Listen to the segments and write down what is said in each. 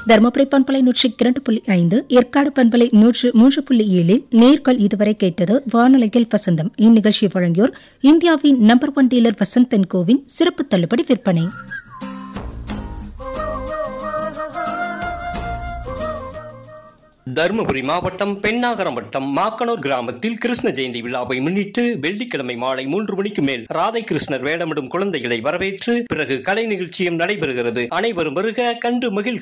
தருமபுரி பண்பலை நூற்றி இரண்டு புள்ளி ஐந்து ஏற்காடு பண்பலை நூற்று மூன்று புள்ளி ஏழில் நேர்கள் இதுவரை கேட்டது வானொலியில் வசந்தம் இந்நிகழ்ச்சி வழங்கியோர் இந்தியாவின் நம்பர் ஒன் டீலர் வசந்தன் கோவின் சிறப்பு தள்ளுபடி விற்பனை தருமபுரி மாவட்டம் பெண்ணாகரம் வட்டம் மாக்கனூர் கிராமத்தில் கிருஷ்ண ஜெயந்தி விழாவை முன்னிட்டு வெள்ளிக்கிழமை மாலை மூன்று மணிக்கு மேல் ராதை கிருஷ்ணர் வேடமிடும் குழந்தைகளை வரவேற்று பிறகு கலை நிகழ்ச்சியும் நடைபெறுகிறது அனைவரும் வருக கண்டு மகிழ்க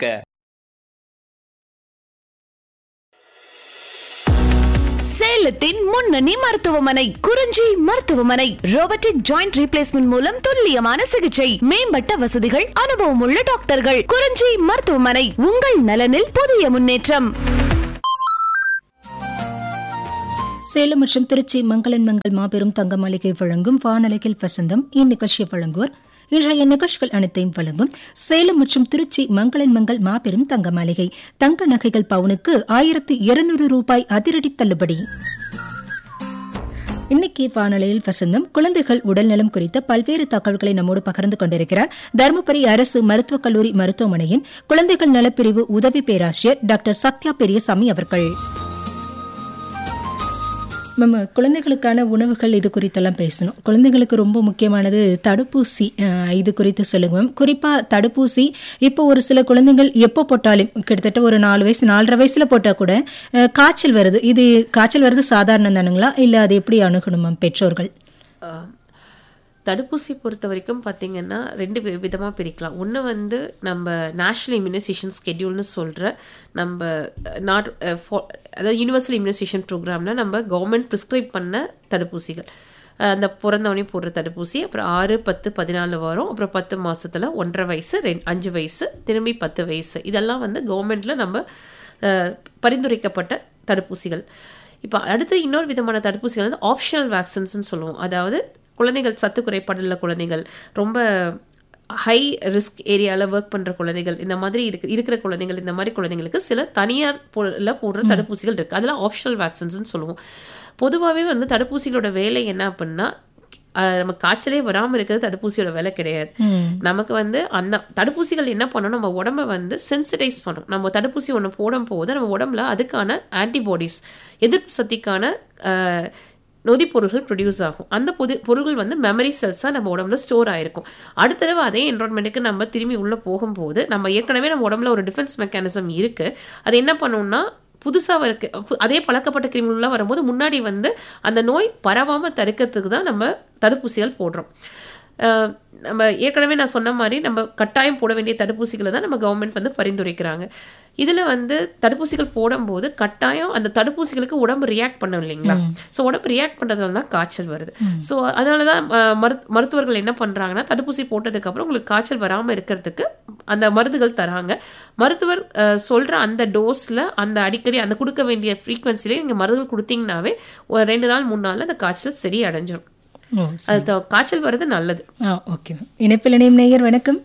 சேலத்தின் முன்னணி மருத்துவமனை குறிஞ்சி மருத்துவமனை ரோபோட்டிக் ஜாயிண்ட் ரீப்ளேஸ்மெண்ட் மூலம் துல்லியமான சிகிச்சை மேம்பட்ட வசதிகள் அனுபவம் உள்ள டாக்டர்கள் குறிஞ்சி மருத்துவமனை உங்கள் நலனில் புதிய முன்னேற்றம் சேலம் மற்றும் திருச்சி மங்களன் மங்கள் மாபெரும் தங்க மாளிகை வழங்கும் வானொலியில் வசந்தம் இந்நிகழ்ச்சியை வழங்குவோர் இன்றைய நிகழ்ச்சிகள் அனைத்தையும் வழங்கும் சேலம் மற்றும் திருச்சி மங்களன் மங்கள் மாபெரும் தங்க மாளிகை தங்க நகைகள் பவுனுக்கு ஆயிரத்து இருநூறு ரூபாய் அதிரடி தள்ளுபடி இன்னைக்கு வானொலியில் வசந்தம் குழந்தைகள் உடல்நலம் குறித்த பல்வேறு தகவல்களை நம்மோடு பகிர்ந்து கொண்டிருக்கிறார் தருமபுரி அரசு மருத்துவக் கல்லூரி மருத்துவமனையின் குழந்தைகள் நலப்பிரிவு உதவி பேராசிரியர் டாக்டர் சத்யா பெரியசாமி அவர்கள் மேம் குழந்தைகளுக்கான உணவுகள் இது குறித்தெல்லாம் பேசணும் குழந்தைகளுக்கு ரொம்ப முக்கியமானது தடுப்பூசி அஹ், இது குறித்து சொல்லுங்க மேம் குறிப்பாக தடுப்பூசி இப்போ ஒரு சில குழந்தைகள் எப்போ போட்டாலும் கிட்டத்தட்ட ஒரு நாலு வயசு நாலரை வயசுல போட்டால் கூட அஹ், காய்ச்சல் வருது இது காய்ச்சல் வருது சாதாரணம் தானுங்களா இல்லை அது எப்படி அணுகணும் மேம் பெற்றோர்கள் ஆஹ் தடுப்பூசி பொறுத்த வரைக்கும் பார்த்தீங்கன்னா ரெண்டு விதமாக பிரிக்கலாம் ஒன்று வந்து நம்ம நேஷ்னல் இம்யூனைசேஷன் ஸ்கெடியூல்னு சொல்கிற நம்ம நாட் அதாவது யூனிவர்சல் இம்யூனைசேஷன் ப்ரோக்ராம்னா நம்ம கவர்மெண்ட் ப்ரிஸ்கிரைப் பண்ண தடுப்பூசிகள் அஹ் அந்த பிறந்தவனே போடுற தடுப்பூசி அப்புறம் ஆறு பத்து பதினாலு வரும் அப்புறம் பத்து மாசத்துல ஒன்றரை வயசு ரெண்டு அஞ்சு வயசு திரும்பி பத்து வயசு இதெல்லாம் வந்து கவர்மெண்ட்டில் நம்ம அஹ், பரிந்துரைக்கப்பட்ட தடுப்பூசிகள் இப்போ அடுத்து இன்னொரு விதமான தடுப்பூசிகள் வந்து ஆப்ஷனல் வேக்சின்ஸ்னு சொல்லுவோம் அதாவது குழந்தைகள் சத்து குறைபாடுள்ள குழந்தைகள் ரொம்ப ஹை ரிஸ்க் ஏரியாவில் ஒர்க் பண்ணுற குழந்தைகள் இந்த மாதிரி இருக்கு இருக்கிற குழந்தைகள் இந்த மாதிரி குழந்தைங்களுக்கு சில தனியார் போல போடுற தடுப்பூசிகள் இருக்குது அதெல்லாம் ஆப்ஷனல் வேக்சின்ஸ்னு சொல்லுவோம் பொதுவாகவே வந்து தடுப்பூசிகளோட வேலை என்ன அப்படின்னா அஹ், நம்ம காய்ச்சலே வராமல் இருக்கிறது தடுப்பூசியோட வேலை கிடையாது நமக்கு வந்து அந்த தடுப்பூசிகள் என்ன பண்ணணும் நம்ம உடம்ப வந்து சென்சிடைஸ் பண்ணும் நம்ம தடுப்பூசி ஒன்று போடும் போது நம்ம உடம்புல அதுக்கான ஆன்டிபாடிஸ் எதிர்ப்பு சக்திக்கான அஹ், நொதிப்பொருள்கள் ப்ரொடியூஸ் ஆகும் அந்த பொது பொருள்கள் வந்து மெமரி செல்ஸாக நம்ம உடம்புல ஸ்டோர் ஆயிருக்கும் அடுத்த தடவை அதே என்வரான்மெண்ட்டுக்கு நம்ம திரும்பி உள்ளே போகும்போது நம்ம ஏற்கனவே நம்ம உடம்புல ஒரு டிஃபென்ஸ் மெக்கானிசம் இருக்குது அது என்ன பண்ணும்னா புதுசாக இருக்கு பு- அதே பழக்கப்பட்ட கிருமிகள்லாம் வரும்போது முன்னாடி வந்து அந்த நோய் பரவாமல் தடுக்கிறதுக்கு தான் நம்ம தடுப்பூசிகள் போடுறோம் அஹ் நம்ம ஏற்கனவே நான் சொன்ன மாதிரி நம்ம கட்டாயம் போட வேண்டிய தடுப்பூசிகளை தான் நம்ம கவர்மெண்ட் வந்து பரிந்துரைக்கிறாங்க இதில் வந்து தடுப்பூசிகள் போடும்போது கட்டாயம் அந்த தடுப்பூசிகளுக்கு உடம்பு ரியாக்ட் பண்ணும் இல்லைங்களா ஸோ உடம்பு ரியாக்ட் பண்ணுறதுல தான் காய்ச்சல் வருது ஸோ அதனால தான் அஹ், மருத் மருத்துவர்கள் என்ன பண்ணுறாங்கன்னா தடுப்பூசி போட்டதுக்கப்புறம் உங்களுக்கு காய்ச்சல் வராமல் இருக்கிறதுக்கு அந்த மருந்துகள் தராங்க மருத்துவர் அஹ், சொல்ற அந்த டோஸில் அந்த அடிக்கடி அந்த கொடுக்க வேண்டிய ஃப்ரீக்வன்சிலே நீங்கள் மருந்துகள் கொடுத்தீங்கன்னாவே ஒரு ரெண்டு நாள் மூணு நாளில் அந்த காய்ச்சல் சரி அடைஞ்சிரும் ஓ அது த- காய்ச்சல் வர்றது நல்லது ஆ ஓகே மேம் இணைப்பில் இணையும் நேயர் வணக்கம்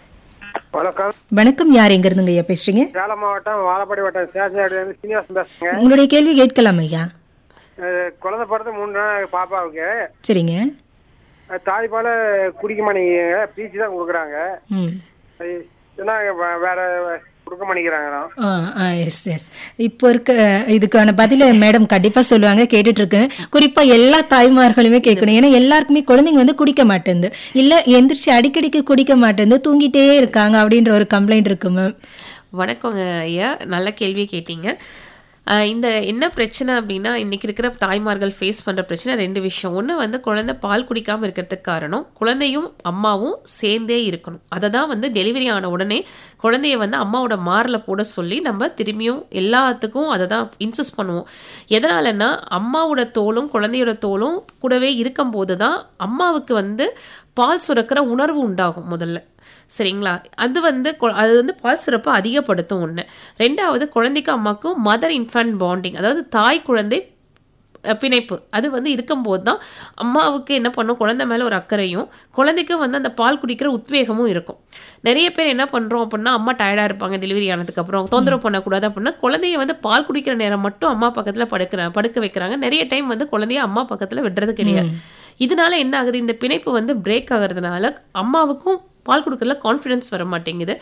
வணக்கம் வணக்கம் யார் எங்க இருந்துங்க ஐயா பேசுறீங்க சேலம் மாவட்டம் வாழப்பாடி வட்டம் ஸ்டேஷன் சீனிவாசன் பேசுறேங்க உங்களுடைய கேள்வி கேட்கலாம் ஐயா அஹ் குழந்தை பிறந்து மூணு நாள் பாப்பாவுக்கு சரிங்க அஹ் தாய்ப்பால் குடிக்க மாட்டேங்க பீச்சு தான் கொடுக்குறாங்க ம் அது ஏன்னா வே- வேற கொடுக்க மாட்டேங்கிறாங்க எஸ் எஸ் இப்போ இருக்க இதுக்கான பதில மேடம் கண்டிப்பா சொல்லுவாங்க கேட்டுட்டு இருக்கேன் குறிப்பா எல்லா தாய்மார்களுமே கேட்கணும் ஏன்னா எல்லாருக்குமே குழந்தைங்க வந்து குடிக்க மாட்டேங்குது இல்ல எந்திரிச்சு அடிக்கடிக்கு குடிக்க மாட்டேங்குது தூங்கிட்டே இருக்காங்க அப்படின்ற ஒரு கம்ப்ளைண்ட் இருக்கு மேம் வணக்கங்க ஐயா நல்ல கேள்வி கேட்டீங்க ஆஹ் இந்த என்ன பிரச்சனை அப்படின்னா இன்னைக்கு இருக்கிற தாய்மார்கள் ஃபேஸ் பண்ணுற பிரச்சனை ரெண்டு விஷயம் ஒன்று வந்து குழந்தை பால் குடிக்காமல் இருக்கிறதுக்கு காரணம் குழந்தையும் அம்மாவும் சேர்ந்தே இருக்கணும் அதை தான் வந்து டெலிவரி ஆன உடனே குழந்தைய வந்து அம்மாவோட மாரில் போட சொல்லி நம்ம திரும்பியும் எல்லாத்துக்கும் அதை தான் இன்சிஸ்ட் பண்ணுவோம் எதனாலன்னா அம்மாவோட தோலும் குழந்தையோட தோலும் கூடவே இருக்கும்போது தான் அம்மாவுக்கு வந்து பால் சுரக்கிற உணர்வு உண்டாகும் முதல்ல சரிங்களா அது வந்து கொ- அது வந்து பால் சுரப்பை அதிகப்படுத்தும் ஒன்று ரெண்டாவது குழந்தைக்கும் அம்மாக்கும் மதர் இன்ஃபேன்ட் பாண்டிங் அதாவது தாய் குழந்தை அஹ், பிணைப்பு அது வந்து இருக்கும்போது தான் அம்மாவுக்கு என்ன பண்ணும் குழந்தை மேலே ஒரு அக்கறையும் குழந்தைக்கும் வந்து அந்த பால் குடிக்கிற உத்வேகமும் இருக்கும் நிறைய பேர் என்ன பண்ணுறோம் அப்படின்னா அம்மா டயர்டாக இருப்பாங்க டெலிவரி ஆனதுக்கப்புறம் தொந்தரவு பண்ணக்கூடாது அப்படின்னா குழந்தைய வந்து பால் குடிக்கிற நேரம் மட்டும் அம்மா பக்கத்தில் படுக்கிற படுக்க வைக்கிறாங்க நிறைய டைம் வந்து குழந்தைய அம்மா பக்கத்தில் விடுறது கிடையாது இதனால என்ன ஆகுது இந்த பிணைப்பு வந்து பிரேக் ஆகுறதுனால அம்மாவுக்கும் பால் கொடுக்கறதுல கான்ஃபிடன்ஸ் வர மாட்டேங்குது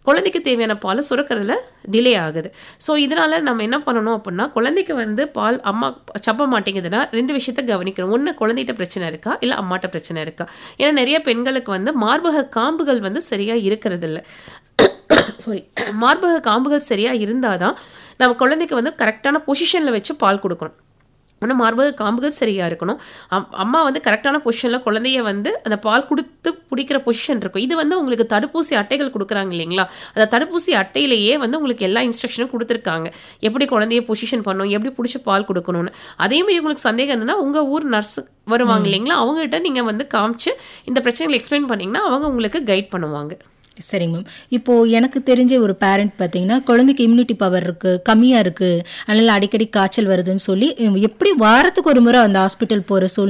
குழந்தைக்கு தேவையான பால் சுரக்கிறதுல டிலே ஆகுது ஸோ இதனால நம்ம என்ன பண்ணணும் அப்படின்னா குழந்தைக்கு வந்து பால் அம்மா சப்ப மாட்டேங்குதுன்னா ரெண்டு விஷயத்த கவனிக்கணும் ஒன்று குழந்தைகிட்ட பிரச்சனை இருக்கா இல்லை அம்மாட்ட பிரச்சனை இருக்கா ஏன்னா நிறைய பெண்களுக்கு வந்து மார்பக காம்புகள் வந்து சரியாக இருக்கிறது இல்லை சாரி மார்பக காம்புகள் சரியாக இருந்தால் தான் நம்ம குழந்தைக்கு வந்து கரெக்டான பொசிஷனில் வச்சு பால் கொடுக்கணும் ஆனால் மார்பக காம்புகள் சரியாக இருக்கணும் அம் அம்மா வந்து கரெக்டான பொசிஷனில் குழந்தைய வந்து அந்த பால் கொடுத்து பிடிக்கிற பொசிஷன் இருக்கும் இது வந்து உங்களுக்கு தடுப்பூசி அட்டைகள் கொடுக்குறாங்க இல்லைங்களா அந்த தடுப்பூசி அட்டையிலேயே வந்து உங்களுக்கு எல்லா இன்ஸ்ட்ரக்ஷனும் கொடுத்துருக்காங்க எப்படி குழந்தைய பொசிஷன் பண்ணணும் எப்படி பிடிச்சி பால் கொடுக்கணும்னு அதே மாதிரி உங்களுக்கு சந்தேகம் இருந்ததுன்னா உங்கள் ஊர் நர்ஸ் வருவாங்க இல்லைங்களா அவங்ககிட்ட நீங்கள் வந்து காமிச்சு இந்த பிரச்சனைகளை எக்ஸ்பிளைன் பண்ணிங்கன்னா அவங்க உங்களுக்கு கைட் பண்ணுவாங்க சரிங்க மேம் இப்போ எனக்கு தெரிஞ்ச ஒரு பேரண்ட் பார்த்தீங்கன்னா குழந்தைக்கு இம்யூனிட்டி பவர் இருக்கு கம்மியா இருக்கு அதனால அடிக்கடி காய்ச்சல் வருதுன்னு சொல்லி எப்படி வாரத்துக்கு ஒரு முறை அந்த ஹாஸ்பிட்டல் போற சூழ்நிலை